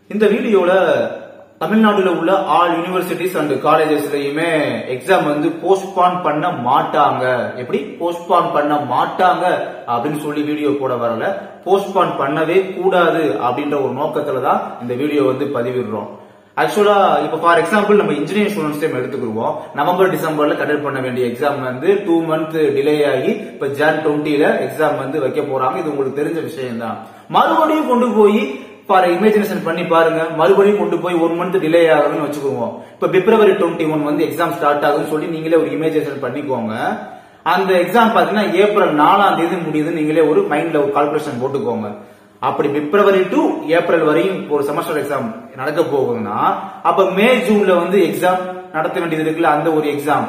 இந்த வீடியோல தமிழ்நாடுல உள்ள ஆல் யூனிவர்சிட்டிஸ் அண்ட் காலேஜஸ்லயுமே எக்ஸாம் வந்து போஸ்ட்பான் பண்ண மாட்டாங்க எப்படி போஸ்ட்பான் பண்ண மாட்டாங்க அப்படின்னு சொல்லி வீடியோ போட வரல போஸ்ட்பான் பண்ணவே கூடாது அப்படின்ற ஒரு நோக்கத்துல தான் இந்த வீடியோ வந்து பதிவிடுறோம் ஆக்சுவலா இப்ப ஃபார் எக்ஸாம்பிள் நம்ம இன்ஜினியரிங் ஸ்டூடெண்ட்ஸ் டைம் எடுத்துக்கிடுவோம் நவம்பர் டிசம்பர்ல கண்டக்ட் பண்ண வேண்டிய எக்ஸாம் வந்து டூ மந்த் டிலே ஆகி இப்ப ஜான் டுவெண்ட்டில எக்ஸாம் வந்து வைக்க போறாங்க இது உங்களுக்கு தெரிஞ்ச விஷயம் தான் மறுபடியும் கொண்டு போய் ஃபார் இமேஜினேஷன் பண்ணி பாருங்க மறுபடியும் கொண்டு போய் ஒன் மந்த் டிலே ஆகுதுன்னு வச்சுக்குவோம் இப்ப பிப்ரவரி டுவெண்ட்டி ஒன் வந்து எக்ஸாம் ஸ்டார்ட் ஆகுதுன்னு சொல்லி நீங்களே ஒரு இமேஜினேஷன் பண்ணிக்கோங்க அந்த எக்ஸாம் பாத்தீங்கன்னா ஏப்ரல் நாலாம் தேதி முடியுது நீங்களே ஒரு மைண்ட்ல ஒரு கால்குலேஷன் போட்டுக்கோங்க அப்படி பிப்ரவரி டு ஏப்ரல் வரையும் ஒரு செமஸ்டர் எக்ஸாம் நடக்க போகுதுன்னா அப்ப மே ஜூன்ல வந்து எக்ஸாம் நடத்த வேண்டியது இருக்குல்ல அந்த ஒரு எக்ஸாம்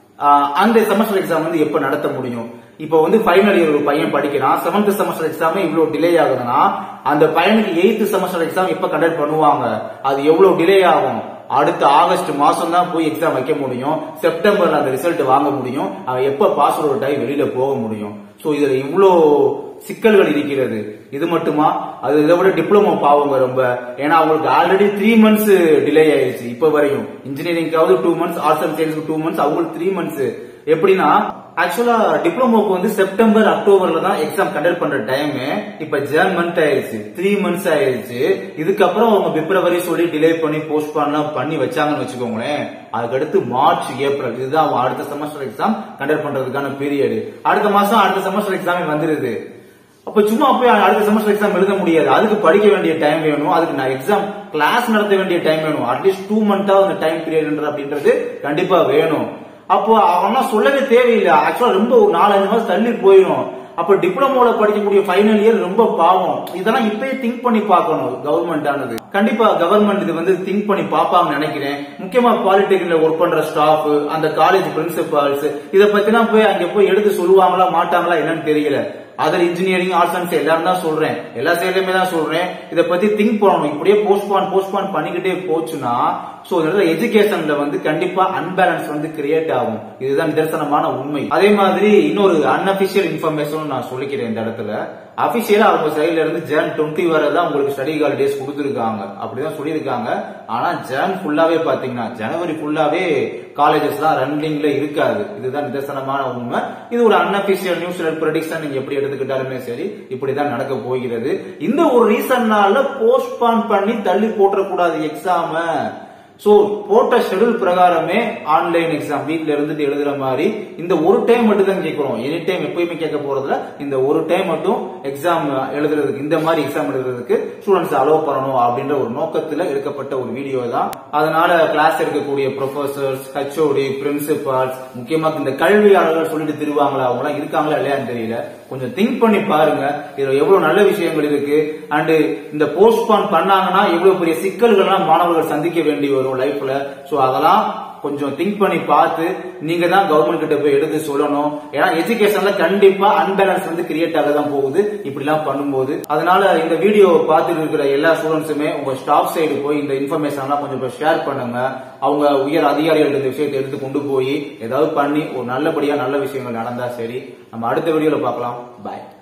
அந்த செமஸ்டர் எக்ஸாம் வந்து எப்ப நடத்த முடியும் இப்போ வந்து ஃபைனல் இயர் ஒரு பையன் படிக்கிறான் செவன்த் செமஸ்டர் எக்ஸாமே இவ்வளவு டிலே ஆகுதுன்னா அந்த பையனுக்கு எயித்து செமஸ்டர் எக்ஸாம் எப்ப கண்டக்ட் பண்ணுவாங்க அது எவ்வளவு டிலே ஆகும் அடுத்த ஆகஸ்ட் மாசம் தான் போய் எக்ஸாம் வைக்க முடியும் செப்டம்பர்ல அந்த ரிசல்ட் வாங்க முடியும் அவன் எப்ப பாஸ் அவுட் ஆகி வெளியில போக முடியும் சோ இதுல இவ்வளோ சிக்கல்கள் இருக்கிறது இது மட்டுமா அது இதை விட டிப்ளமோ பாவங்க ரொம்ப ஏன்னா அவங்களுக்கு ஆல்ரெடி த்ரீ மந்த்ஸ் டிலே ஆயிடுச்சு இப்ப வரையும் இன்ஜினியரிங்காவது டூ மந்த்ஸ் ஆர்ட்ஸ் அண்ட் சயின்ஸ்க்கு டூ மந்த்ஸ் அவங்களுக்கு த்ரீ மந்த்ஸ் எப்படின்னா ஆக்சுவலா டிப்ளமோக்கு வந்து செப்டம்பர் அக்டோபர்ல தான் எக்ஸாம் கண்டக்ட் பண்ற டைம் இப்ப ஜான் மந்த் ஆயிருச்சு த்ரீ மந்த்ஸ் ஆயிருச்சு இதுக்கப்புறம் அவங்க பிப்ரவரி சொல்லி டிலே பண்ணி போஸ்ட்பான்லாம் பண்ணி வச்சாங்கன்னு வச்சுக்கோங்களேன் அதுக்கடுத்து மார்ச் ஏப்ரல் இதுதான் அவங்க அடுத்த செமஸ்டர் எக்ஸாம் கண்டக்ட் பண்றதுக்கான பீரியட் அடுத்த மாசம் அடுத்த செமஸ்டர் எக்ஸாமே வந்துருது அப்ப சும்மா போய் அடுத்த செமஸ்டர் எக்ஸாம் எழுத முடியாது அதுக்கு படிக்க வேண்டிய டைம் வேணும் அதுக்கு நான் எக்ஸாம் கிளாஸ் நடத்த வேண்டிய டைம் வேணும் அட்லீஸ்ட் டூ மந்த்தா அந்த டைம் பீரியட் அப்படின்றது கண்டிப்பா வேணும் அப்போ அவனா சொல்லவே தேவையில்லை ஆக்சுவலா ரொம்ப ஒரு நாலஞ்சு மாசம் தள்ளி போயிடும் அப்ப டிப்ளமோல படிக்கக்கூடிய ஃபைனல் இயர் ரொம்ப பாவம் இதெல்லாம் இப்பயே திங்க் பண்ணி பார்க்கணும் கவர்மெண்ட் ஆனது கண்டிப்பா கவர்மெண்ட் இது வந்து திங்க் பண்ணி பாப்பாங்க நினைக்கிறேன் முக்கியமா பாலிடெக்னிக்ல ஒர்க் பண்ற ஸ்டாஃப் அந்த காலேஜ் பிரின்சிபால்ஸ் இத பத்தினா போய் அங்க போய் எடுத்து சொல்லுவாங்களா மாட்டாங்களா என்னன்னு தெரியல அதர் இன்ஜினியரிங் ஆர்ட்ஸ் அண்ட் எல்லாரும் தான் சொல்றேன் எல்லா சைட்லயுமே தான் சொல்றேன் இத பத்தி திங்க் பண்ணணும் இப்படியே போஸ்ட்பான் போஸ்ட்பான் பண்ணிக்கிட்டே போச்சுன்னா சோ இதனால எஜுகேஷன்ல வந்து கண்டிப்பா அன்பேலன்ஸ் வந்து கிரியேட் ஆகும் இதுதான் நிதர்சனமான உண்மை அதே மாதிரி இன்னொரு அன்அபிஷியல் இன்ஃபர்மேஷன் நான் சொல்லிக்கிறேன் இந்த இடத்துல அபிஷியலா அவங்க சைட்ல இருந்து ஜான் டுவெண்ட்டி வரை தான் உங்களுக்கு ஸ்டடி ஹாலிடேஸ் கொடுத்துருக்காங்க அப்படிதான் சொல்லியிருக்காங்க ஆனா ஜான் ஃபுல்லாவே பாத்தீங்கன்னா ஜனவரி ஃபுல்லாவே காலேஜஸ் எல்லாம் ரன்னிங்ல இருக்காது இதுதான் நிதர்சனமான உண்மை இது ஒரு அன்அபிஷியல் நியூஸ் ப்ரொடிக்ஷன் நீங்க எப்படி எடுத்துக்கிட்டாலுமே சரி இப்படிதான் நடக்க போகிறது இந்த ஒரு ரீசன்னால போஸ்ட்பான் பண்ணி தள்ளி போட்டக்கூடாது எக்ஸாம சோ போட்ட ஷெடியூல் பிரகாரமே ஆன்லைன் எக்ஸாம் வீட்ல இருந்துட்டு எழுதுற மாதிரி இந்த ஒரு டைம் மட்டும் தான் கேட்கிறோம் எனி டைம் எப்பயுமே கேட்க போறதுல இந்த ஒரு டைம் மட்டும் எக்ஸாம் எழுதுறதுக்கு இந்த மாதிரி எக்ஸாம் எழுதுறதுக்கு ஸ்டூடெண்ட்ஸ் அலோவ் பண்ணணும் அப்படின்ற ஒரு நோக்கத்துல எடுக்கப்பட்ட ஒரு வீடியோ தான் அதனால கிளாஸ் எடுக்கக்கூடிய ப்ரொஃபசர்ஸ் ஹெச்ஓடி பிரின்சிபால்ஸ் முக்கியமா இந்த கல்வியாளர்கள் சொல்லிட்டு திருவாங்களா அவங்க எல்லாம் இருக்காங்களா இல்லையான்னு தெரியல கொஞ்சம் திங்க் பண்ணி பாருங்க இதுல எவ்வளவு நல்ல விஷயங்கள் இருக்கு அண்ட் இந்த போஸ்ட்பான் பண்ணாங்கன்னா எவ்வளவு பெரிய சிக்கல்கள்லாம் மாணவர்கள் சந்திக்க வேண்டி வரும் லைஃப்ல சோ அதெல்லாம் கொஞ்சம் திங்க் பண்ணி பார்த்து நீங்க தான் கவர்மெண்ட் கிட்ட போய் எடுத்து சொல்லணும் ஏன்னா எஜுகேஷன்ல கண்டிப்பா அன்பேலன்ஸ் வந்து கிரியேட் ஆக தான் போகுது இப்படி எல்லாம் பண்ணும்போது அதனால இந்த வீடியோ பார்த்துட்டு இருக்கிற எல்லா ஸ்டூடெண்ட்ஸுமே உங்க ஸ்டாஃப் சைடு போய் இந்த இன்ஃபர்மேஷன் எல்லாம் கொஞ்சம் ஷேர் பண்ணுங்க அவங்க உயர் அதிகாரிகள் இந்த விஷயத்தை எடுத்து கொண்டு போய் ஏதாவது பண்ணி ஒரு நல்லபடியா நல்ல விஷயங்கள் நடந்தா சரி நம்ம அடுத்த வீடியோல பார்க்கலாம் பாய்